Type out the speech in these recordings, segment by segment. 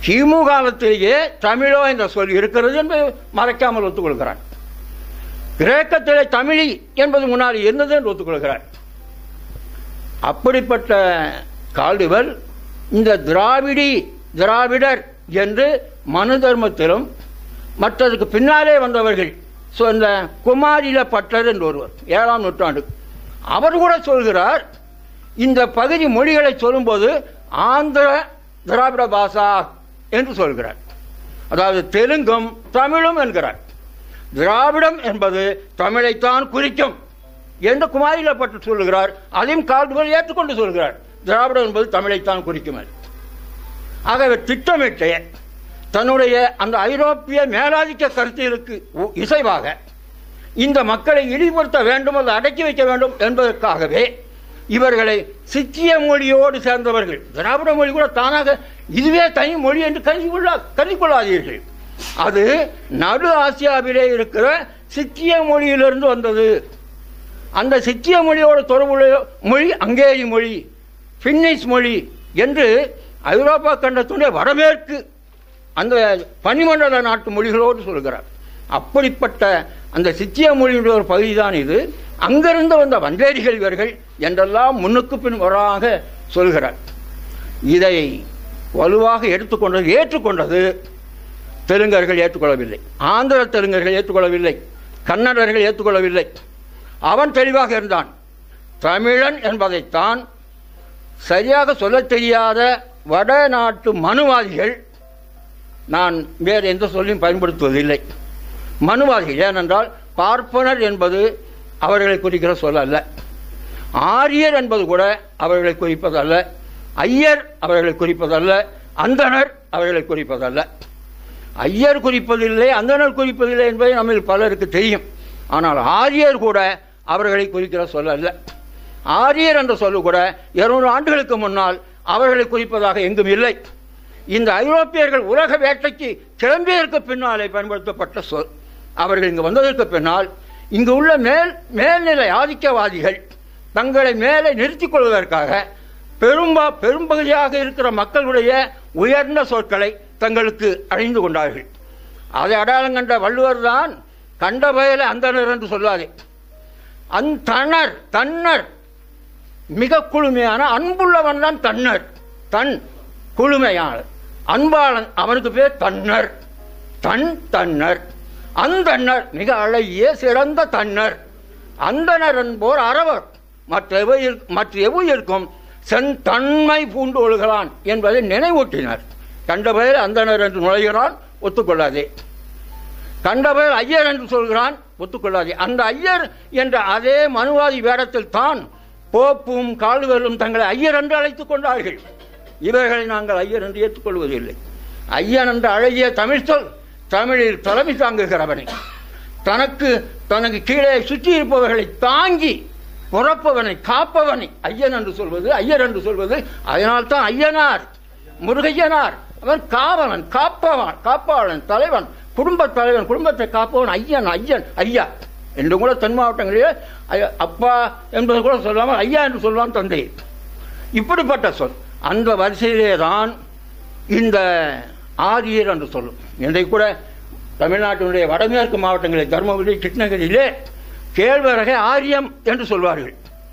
கிமு காலத்திலேயே தமிழோ என்ற சொல் இருக்கிறது என்று மறைக்காமல் ஒத்துக்கொள்கிறார் கிரேக்கத்திலே தமிழி என்பது முன்னால் இருந்தது என்று ஒத்துக்கொள்கிறார் அப்படிப்பட்ட கால்டுவல் இந்த திராவிடி திராவிடர் என்று மனு தர்மத்திலும் மற்றதுக்கு பின்னாலே வந்தவர்கள் ஸோ இந்த குமாரில பட்டர் என்று ஒருவர் ஏழாம் நூற்றாண்டு அவர் கூட சொல்கிறார் இந்த பகுதி மொழிகளை சொல்லும்போது ஆந்திர திராவிட பாஷா என்று சொல்கிறார் அதாவது தெலுங்கும் தமிழும் என்கிறார் திராவிடம் என்பது தமிழைத்தான் குறிக்கும் என்று குமாரில பட்டு சொல்லுகிறார் அதையும் கால்டுவல் ஏற்றுக்கொண்டு சொல்கிறார் திராவிடம் என்பது தமிழைத்தான் குறிக்கும் என்று. ஆகவே திட்டமிட்டு தன்னுடைய அந்த ஐரோப்பிய மேலாதிக்க கருத்தியலுக்கு உ- இசைவாக இந்த மக்களை இழிவுபடுத்த வேண்டும் அல்லது அடக்கி வைக்க வேண்டும் என்பதற்காகவே இவர்களை சிக்கிய மொழியோடு சேர்ந்தவர்கள் திராவிட மொழி கூட தானாக இதுவே தனி மொழி என்று கருதி கொள்ளா கருதி கொள்ளாதீர்கள் அது நடு ஆசியாவிலே இருக்கிற சிக்கிய மொழியிலிருந்து வந்தது அந்த சிக்கிய மொழியோட தொடர்புடைய மொழி அங்கேரி மொழி பின்னிஷ் மொழி என்று ஐரோப்பா கண்டத்துடைய வடமேற்கு அந்த பனிமண்டல நாட்டு மொழிகளோடு சொல்கிறார் அப்படிப்பட்ட அந்த சித்திய மொழியுடைய ஒரு பகுதிதான் இது அங்கிருந்து வந்த வந்தேரிகள் இவர்கள் என்றெல்லாம் முன்னுக்கு பின் வராக சொல்கிறார் இதை வலுவாக எடுத்துக்கொண்டது ஏற்றுக்கொண்டது தெலுங்கர்கள் ஏற்றுக்கொள்ளவில்லை ஆந்திர தெலுங்கர்கள் ஏற்றுக்கொள்ளவில்லை கன்னடர்கள் ஏற்றுக்கொள்ளவில்லை அவன் தெளிவாக இருந்தான் தமிழன் என்பதைத்தான் சரியாக சொல்லத் தெரியாத வடநாட்டு மனுவாதிகள் நான் வேறு எந்த சொல்லையும் பயன்படுத்துவதில்லை மனுவாதிகள் ஏனென்றால் பார்ப்பனர் என்பது அவர்களை குறிக்கிற சொல் அல்ல ஆரியர் என்பது கூட அவர்களை குறிப்பதல்ல ஐயர் அவர்களை குறிப்பதல்ல அந்தணர் அவர்களை குறிப்பதல்ல ஐயர் குறிப்பதில்லை அந்தணர் குறிப்பதில்லை என்பது நம்மில் பலருக்கு தெரியும் ஆனால் ஆரியர் கூட அவர்களை குறிக்கிற சொல் அல்ல ஆரியர் என்ற சொல்லு கூட இருநூறு ஆண்டுகளுக்கு முன்னால் அவர்களை குறிப்பதாக எங்கும் இல்லை இந்த ஐரோப்பியர்கள் உலக வேட்டைக்கு கிளம்பியதற்கு பின்னாலே பயன்படுத்தப்பட்ட சொல் அவர்கள் இங்கு வந்ததற்கு பின்னால் இங்கு உள்ள மேல் மேல்நிலை ஆதிக்கவாதிகள் தங்களை மேலே நிறுத்திக் கொள்வதற்காக பெரும்பா பெரும்பகுதியாக இருக்கிற மக்களுடைய உயர்ந்த சொற்களை தங்களுக்கு அணிந்து கொண்டார்கள் அதை அடையாளம் கண்ட வள்ளுவர் தான் கண்ட பயல அந்தனர் என்று சொல்லாதே அந்தணர் தன்னர் மிக குளுமையான அன்புள்ளவன் தான் தன்னர் தன் குளுமையான அன்பாளன் அவனுக்கு பேர் தன்னர் தன் தன்னர் அந்தன்னர் மிக அழகிய சிறந்த தன்னர் அந்தனர் என்போர் அறவர் மற்ற எவ்வுயிர் மற்ற எவ்வுயிருக்கும் செந்தன்மை பூண்டு ஒழுகலான் என்பதை நினைவூட்டினார் கண்ட பெயர் அந்தனர் என்று நுழைகிறான் ஒத்துக்கொள்ளாதே கண்டவர் ஐயர் என்று சொல்கிறான் ஒத்துக்கொள்ளாதே அந்த ஐயர் என்ற அதே மனுவாதி வேடத்தில் தான் போப்பும் கால்வரும் தங்களை ஐயர் என்று அழைத்துக் கொண்டார்கள் இவர்களை நாங்கள் ஐயர் என்று ஏற்றுக்கொள்வதில்லை ஐயன் என்ற அழகிய தமிழ் சொல் தமிழில் தலைமை தாங்குகிறவனை தனக்கு தனக்கு கீழே சுற்றி இருப்பவர்களை தாங்கி புறப்பவனை காப்பவனை ஐயன் என்று சொல்வது ஐயர் என்று சொல்வது அதனால்தான் ஐயனார் முருகையனார் அவன் காவலன் காப்பவன் காப்பாளன் தலைவன் குடும்ப தலைவன் குடும்பத்தை காப்பவன் ஐயன் ஐயன் ஐயா என்று கூட தென் மாவட்டங்களிலே ஐயா, அப்பா என்பது கூட சொல்லாமல் ஐயா என்று சொல்வான் தந்தை இப்படிப்பட்ட சொல் அந்த வரிசையிலே தான் இந்த ஆரியர் என்று சொல்லும் இன்றைக்கு கூட தமிழ்நாட்டினுடைய வடமேற்கு மாவட்டங்களில் தருமபுரி கிருஷ்ணகிரியிலே கேழ்வரகை ஆரியம் என்று சொல்வார்கள்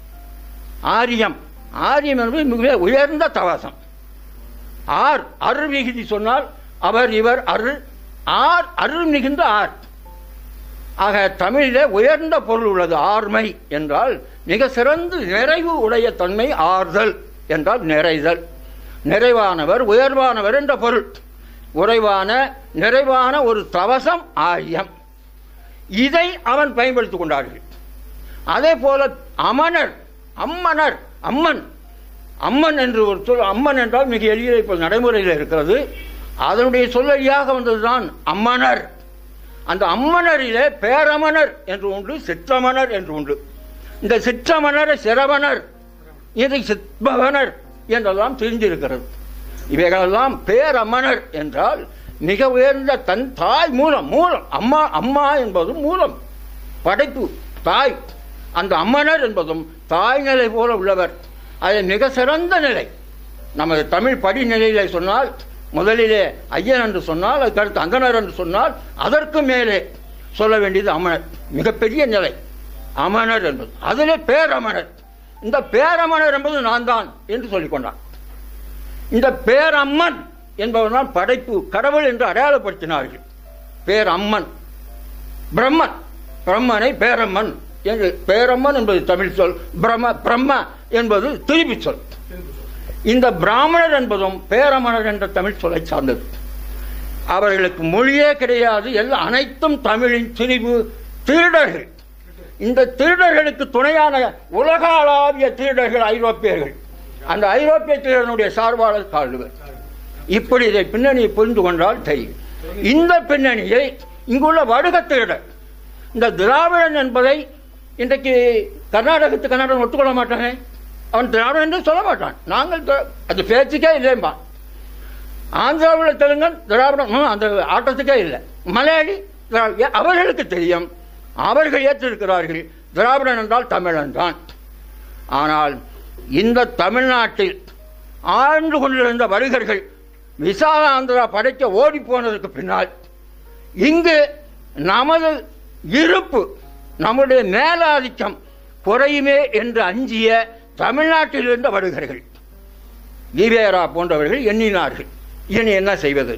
ஆரியம் ஆரியம் என்பது மிக உயர்ந்த தவாசம் ஆர் அருள் மிகுதி சொன்னால் அவர் இவர் அருள் ஆர் அருள் மிகுந்த ஆர் ஆக தமிழிலே உயர்ந்த பொருள் உள்ளது ஆர்மை என்றால் மிக சிறந்து நிறைவு உடைய தன்மை ஆறுதல் என்றால் நிறைதல் நிறைவானவர் உயர்வானவர் என்ற பொருள் உறைவான நிறைவான ஒரு தவசம் ஆரியம் இதை அவன் பயன்படுத்திக் கொண்டார்கள் அதே போல அமனர் அம்மனர் அம்மன் அம்மன் என்று ஒரு சொல் அம்மன் என்றால் மிக எளிய இப்போ நடைமுறையில் இருக்கிறது அதனுடைய சொல்லடியாக வந்ததுதான் அம்மனர் அந்த அம்மனரிலே பேரமனர் என்று உண்டு சிற்றமனர் என்று உண்டு இந்த சிற்றமனர் சிரவணர் இதை சித்பவனர் என்றெல்லாம் தெரிந்திருக்கிறது இவைகளெல்லாம் பேரமனர் என்றால் மிக உயர்ந்த தன் தாய் மூலம் மூலம் அம்மா அம்மா என்பதும் மூலம் படைப்பு தாய் அந்த அம்மனர் என்பதும் தாய் நிலை போல உள்ளவர் அது மிக சிறந்த நிலை நமது தமிழ் படிநிலையில சொன்னால் முதலிலே ஐயன் என்று சொன்னால் அதுக்கடுத்து அங்கனர் என்று சொன்னால் அதற்கு மேலே சொல்ல வேண்டியது அமனர் மிகப்பெரிய நிலை அமனர் என்பது அதிலே பேரமனர் இந்த பேரமனர் என்பது நான் தான் என்று சொல்லிக் கொண்டான் இந்த பேரம்மன் என்பவர் தான் படைப்பு கடவுள் என்று அடையாளப்படுத்தினார்கள் பேரம்மன் பிரம்மன் பிரம்மனை பேரம்மன் என்று பேரம்மன் என்பது தமிழ் சொல் பிரம்ம பிரம்ம என்பது திருப்பி சொல் இந்த பிராமணர் என்பதும் பேரமணர் என்ற தமிழ் சொல்லை சார்ந்தது அவர்களுக்கு மொழியே கிடையாது எல்லாம் அனைத்தும் தமிழின் திரிவு திருடர்கள் இந்த திருடர்களுக்கு துணையான உலகளாவிய திருடர்கள் ஐரோப்பியர்கள் அந்த ஐரோப்பிய திருடனுடைய சார்பாளர் கால்டுவர் இப்படி இதை பின்னணியை புரிந்து கொண்டால் தெரியும் இந்த பின்னணியை இங்குள்ள வடுக திருடர் இந்த திராவிடன் என்பதை இன்றைக்கு கர்நாடகத்து கர்நாடகம் ஒத்துக்கொள்ள மாட்டாங்க அவன் திராவிடன் என்று சொல்ல மாட்டான் நாங்கள் திரா- அது பேச்சுக்கே இல்லைம்பா ஆந்திராவில் தெலுங்கன் திராவிடம் ம், அந்த ஆட்டத்துக்கே இல்லை மலையாளி திரா- ஏ- அவர்களுக்கு தெரியும் அவர்கள் ஏற்றிருக்கிறார்கள் திராவிடன் என்றால் தமிழன் தான் ஆனால் இந்த தமிழ்நாட்டில் ஆழ்ந்து கொண்டிருந்த வருகர்கள் விசால ஆந்திரா படைக்க ஓடி போனதற்கு பின்னால் இங்கு நமது இருப்பு நம்முடைய மேலாதிக்கம் குறையுமே என்று அஞ்சிய தமிழ்நாட்டில் இருந்த வருகர்கள் ஈவேரா போன்றவர்கள் எண்ணினார்கள் இனி என்ன செய்வது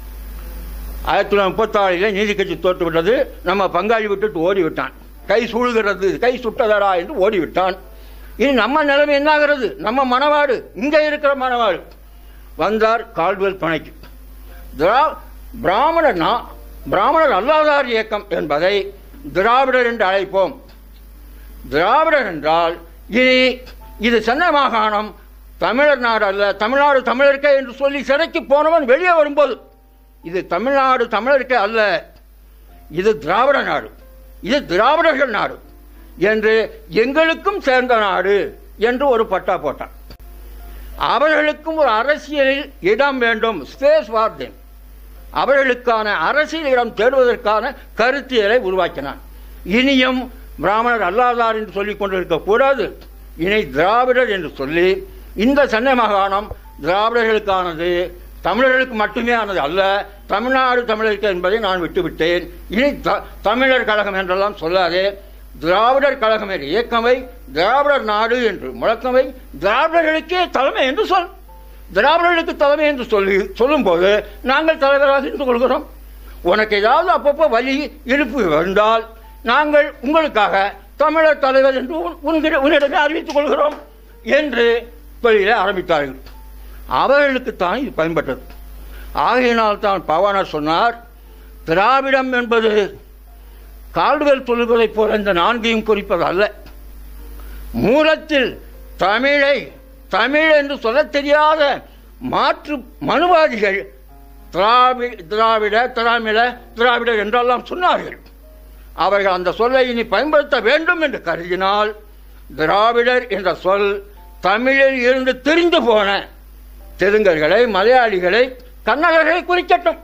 ஆயிரத்தி தொள்ளாயிரத்தி முப்பத்தாறில் நீதி கட்சி தோற்றுவிட்டது நம்ம பங்காளி விட்டுட்டு ஓடிவிட்டான் கை சூழுகிறது கை சுட்டதடா என்று ஓடிவிட்டான் இனி நம்ம நிலைமை என்னாகிறது நம்ம மனவாடு இங்கே இருக்கிற மனவாடு வந்தார் கால்வெல் துணைக்கு திரா பிராமணர் நா- பிராமணர் அல்லாதார் இயக்கம் என்பதை திராவிடர் என்று அழைப்போம் திராவிடர் என்றால் இனி இது சென்னை மாகாணம் தமிழர் நாடு அல்ல தமிழ்நாடு தமிழருக்கே என்று சொல்லி சிறைக்கு போனவன் வெளியே வரும்போது இது தமிழ்நாடு தமிழருக்கே அல்ல இது திராவிட நாடு இது திராவிடர்கள் நாடு என்று எங்களுக்கும் சேர்ந்த நாடு என்று ஒரு பட்டா போட்டான் அவர்களுக்கும் ஒரு அரசியலில் இடம் வேண்டும் ஸ்பேஸ் வார்த்தை அவர்களுக்கான அரசியல் இடம் தேடுவதற்கான கருத்தியலை உருவாக்கினான் இனியும் பிராமணர் அல்லாதார் என்று சொல்லிக் கொண்டிருக்க கூடாது இனி திராவிடர் என்று சொல்லி இந்த சென்னை மாகாணம் திராவிடர்களுக்கானது தமிழர்களுக்கு மட்டுமே ஆனது அல்ல தமிழ்நாடு தமிழருக்கு என்பதை நான் விட்டுவிட்டேன் இனி த- தமிழர் கழகம் என்றெல்லாம் சொல்லாதே திராவிடர் கழகம் என்ற இயக்கமை திராவிடர் நாடு என்று முழக்கமை திராவிடர்களுக்கே தலைமை என்று சொல் திராவிடர்களுக்கு தலைமை என்று சொல்லி சொல்லும்போது நாங்கள் தலைவராக இருந்து கொள்கிறோம் உனக்கு ஏதாவது அப்பப்போ வலி இழுப்பு வந்தால் நாங்கள் உங்களுக்காக தமிழர் தலைவர் என்று உன்- உன்கிட்ட உன்னிடமே அறிவித்துக் கொள்கிறோம் என்று தொழிலை ஆரம்பித்தார்கள் அவர்களுக்கு தான் இது பயன்பட்டது ஆகையினால் தான் பவானர் சொன்னார் திராவிடம் என்பது கால்டுவெல் சொல்லுவதைப் போல இந்த நான்கையும் குறிப்பது அல்ல மூலத்தில் தமிழை தமிழ் என்று சொல்லத் தெரியாத மாற்று மனுவாதிகள் திராவி திராவிட திராமிட திராவிடர் என்றெல்லாம் சொன்னார்கள் அவர்கள் அந்த சொல்லை இனி பயன்படுத்த வேண்டும் என்று கருதினால் திராவிடர் என்ற சொல் தமிழில் இருந்து திரிந்து போன தெலுங்கர்களை மலையாளிகளை கன்னடர்களை குறிக்கட்டும்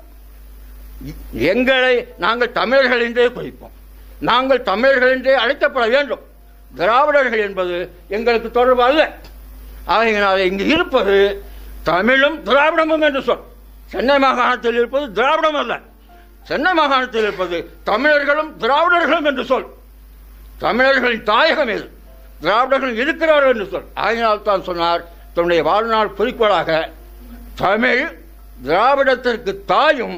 எங்களை நாங்கள் தமிழர்கள் என்றே குறிப்போம் நாங்கள் தமிழர்கள் என்றே அழைக்கப்பட வேண்டும் திராவிடர்கள் என்பது எங்களுக்கு தொடர்பு அல்ல ஆகையினால இங்கு இருப்பது தமிழும் திராவிடமும் என்று சொல் சென்னை மாகாணத்தில் இருப்பது திராவிடம் அல்ல சென்னை மாகாணத்தில் இருப்பது தமிழர்களும் திராவிடர்களும் என்று சொல் தமிழர்களின் தாயகம் இது திராவிடர்கள் இருக்கிறார்கள் என்று சொல் ஆகையினால் தான் சொன்னார் தன்னுடைய வாழ்நாள் குறிக்கோளாக தமிழ் திராவிடத்திற்கு தாயும்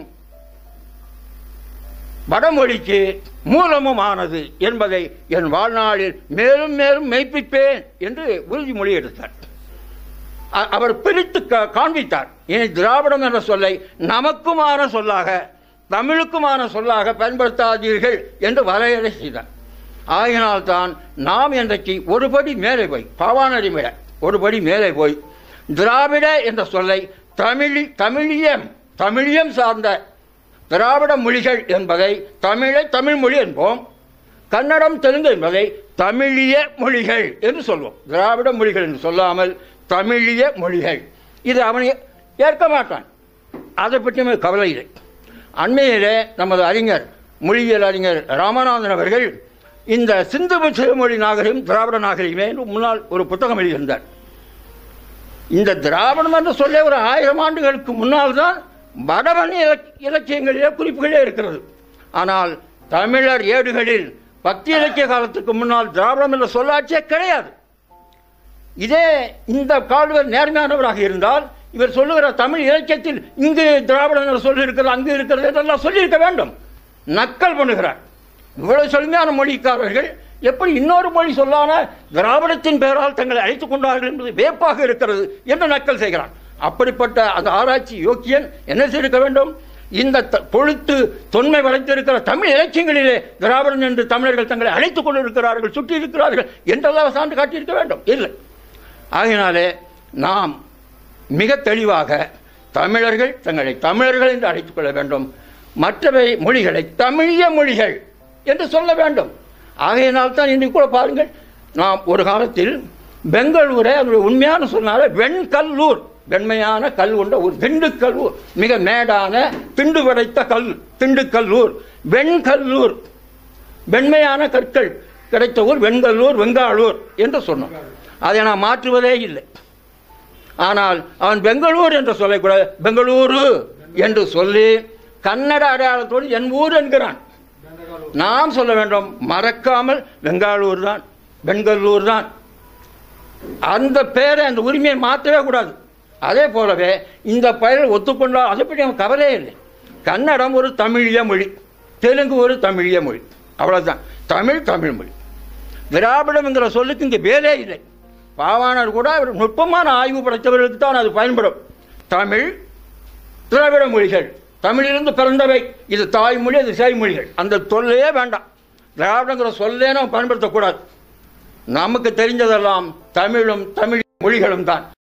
வடமொழிக்கு மூலமும் ஆனது என்பதை என் வாழ்நாளில் மேலும் மேலும் மெய்ப்பிப்பேன் என்று உறுதிமொழி எடுத்தார் அ- அவர் பிரித்து கா- காண்பித்தார் இனி திராவிடம் என்ற சொல்லை நமக்குமான சொல்லாக தமிழுக்குமான சொல்லாக பயன்படுத்தாதீர்கள் என்று வரையறை செய்தார் ஆகினால்தான் நாம் இன்றைக்கு ஒருபடி மேலே போய் பாவானடி விட ஒருபடி மேலே போய் திராவிட என்ற சொல்லை தமிழி தமிழியம் தமிழியம் சார்ந்த திராவிட மொழிகள் என்பதை தமிழை தமிழ் மொழி என்போம் கன்னடம் தெலுங்கு என்பதை தமிழிய மொழிகள் என்று சொல்வோம் திராவிட மொழிகள் என்று சொல்லாமல் தமிழிய மொழிகள் இது அவனை ஏற்க மாட்டான் அதை பற்றி நமக்கு கவலை இல்லை அண்மையிலே நமது அறிஞர் மொழியியல் அறிஞர் ராமநாதன் அவர்கள் இந்த சிந்து சிறுமொழி நாகரிகம் திராவிட நாகரிகமே என்று முன்னால் ஒரு புத்தகம் எழுதியிருந்தார் இந்த திராவிடம் என்ற சொல்லே ஒரு ஆயிரம் ஆண்டுகளுக்கு முன்னால் தான் வடமணி இலக் இலக்கியங்களிலே குறிப்புகளே இருக்கிறது ஆனால் தமிழர் ஏடுகளில் பக்தி இலக்கிய காலத்துக்கு முன்னால் திராவிடம் என்ற சொல்லாட்சியே கிடையாது இதே இந்த கால்வர் நேர்மையானவராக இருந்தால் இவர் சொல்லுகிற தமிழ் இலக்கியத்தில் இங்கு திராவிடம் என்ற சொல் இருக்கிறது அங்கு இருக்கிறது என்றெல்லாம் சொல்லியிருக்க வேண்டும் நக்கல் பண்ணுகிறார் இவ்வளவு செழுமையான மொழிக்காரர்கள் எப்படி இன்னொரு மொழி சொல்லான திராவிடத்தின் பெயரால் தங்களை அழைத்துக் கொண்டார்கள் என்பது வேப்பாக இருக்கிறது என்று நக்கல் செய்கிறான் அப்படிப்பட்ட அந்த ஆராய்ச்சி யோக்கியன் என்ன செய்திருக்க வேண்டும் இந்த த- பொழுத்து தொன்மை வளைத்திருக்கிற தமிழ் இலக்கியங்களிலே திராவிடன் என்று தமிழர்கள் தங்களை அழைத்துக் கொண்டிருக்கிறார்கள் சுற்றி இருக்கிறார்கள் என்றெல்லாம் சான்று காட்டியிருக்க வேண்டும் இல்லை ஆகையினாலே நாம் மிக தெளிவாக தமிழர்கள் தங்களை தமிழர்கள் என்று அழைத்துக் கொள்ள வேண்டும் மற்றவை மொழிகளை தமிழிய மொழிகள் என்று சொல்ல வேண்டும் ஆகையினால் தான் இன்றைக்கு கூட பாருங்கள் நாம் ஒரு காலத்தில் பெங்களூரை அதனுடைய உண்மையான சொன்னால வெண்கல்லூர் வெண்மையான கல் கொண்ட ஒரு திண்டுக்கல்லூர் மிக மேடான திண்டு படைத்த கல் திண்டுக்கல்லூர் வெண்கல்லூர் வெண்மையான கற்கள் கிடைத்த ஊர் வெண்கல்லூர் வெங்காளூர் என்று சொன்னோம் அதை நான் மாற்றுவதே இல்லை ஆனால் அவன் பெங்களூர் என்று சொல்லக்கூட பெங்களூரு என்று சொல்லி கன்னட அடையாளத்தோடு என் ஊர் என்கிறான் நாம் சொல்ல வேண்டும் மறக்காமல் பெங்காலூர் தான் பெங்களூர் தான் அந்த பேரை அந்த உரிமையை மாற்றவே கூடாது அதே போலவே இந்த பெயரை ஒத்துக்கொண்டால் அதை பற்றி அவன் கவலையே இல்லை கன்னடம் ஒரு தமிழிய மொழி தெலுங்கு ஒரு தமிழிய மொழி அவ்வளவுதான் தமிழ் தமிழ் மொழி திராவிடம்ங்கிற சொல்லுக்கு இங்கே வேலே இல்லை பாவாணர் கூட ஒரு நுட்பமான ஆய்வு படைத்தவர்களுக்கு தான் அது பயன்படும் தமிழ் திராவிட மொழிகள் தமிழிலிருந்து பிறந்தவை இது தாய்மொழி அது செய்மொழிகள் அந்த சொல்லே வேண்டாம் திராவிடங்கிற சொல்லே நாம் பயன்படுத்தக்கூடாது நமக்கு தெரிஞ்சதெல்லாம் தமிழும் தமிழ் மொழிகளும் தான்